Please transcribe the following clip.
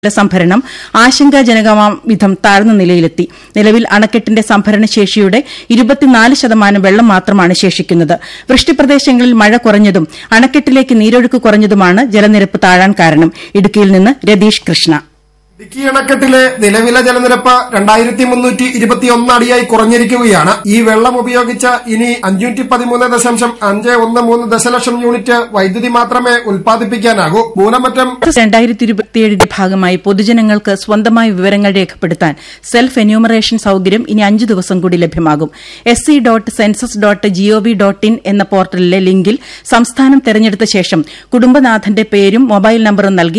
ജലസംഭരണം ആശങ്കാജനകമാം വിധം താഴ്ന്ന നിലയിലെത്തി നിലവിൽ അണക്കെട്ടിന്റെ സംഭരണ ശേഷിയുടെ ഇരുപത്തിനാല് ശതമാനം വെള്ളം മാത്രമാണ് ശേഷിക്കുന്നത് വൃഷ്ടിപ്രദേശങ്ങളിൽ മഴ കുറഞ്ഞതും അണക്കെട്ടിലേക്ക് നീരൊഴുക്ക് കുറഞ്ഞതുമാണ് ജലനിരപ്പ് താഴാൻ കാരണം ഇടുക്കിയിൽ നിന്ന് രതീഷ് കൃഷ്ണ ഇടുക്കി അണക്കെട്ടിലെ നിലവിലെ ജലനിരപ്പ് രണ്ടായിരത്തി മുന്നൂറ്റി ഇരുപത്തിയൊന്ന് അടിയായി കുറഞ്ഞിരിക്കുകയാണ് ഈ വെള്ളം ഉപയോഗിച്ച് ഇനി അഞ്ഞൂറ്റി പതിമൂന്ന് ദശാംശം അഞ്ച് ഒന്ന് മൂന്ന് ദശലക്ഷം യൂണിറ്റ് വൈദ്യുതി മാത്രമേ ഉൽപ്പാദിപ്പിക്കാനാകൂ മൂലമറ്റം രണ്ടായിരത്തി ഇരുപത്തിയേഴിന്റെ ഭാഗമായി പൊതുജനങ്ങൾക്ക് സ്വന്തമായി വിവരങ്ങൾ രേഖപ്പെടുത്താൻ സെൽഫ് എന്യൂമറേഷൻ സൌകര്യം ഇനി അഞ്ചു ദിവസം കൂടി ലഭ്യമാകും S C dot census dot G O V dot in എന്ന പോർട്ടലിലെ ലിങ്കിൽ സംസ്ഥാനം തെരഞ്ഞെടുത്ത ശേഷം കുടുംബനാഥന്റെ പേരും മൊബൈൽ നമ്പറും നൽകി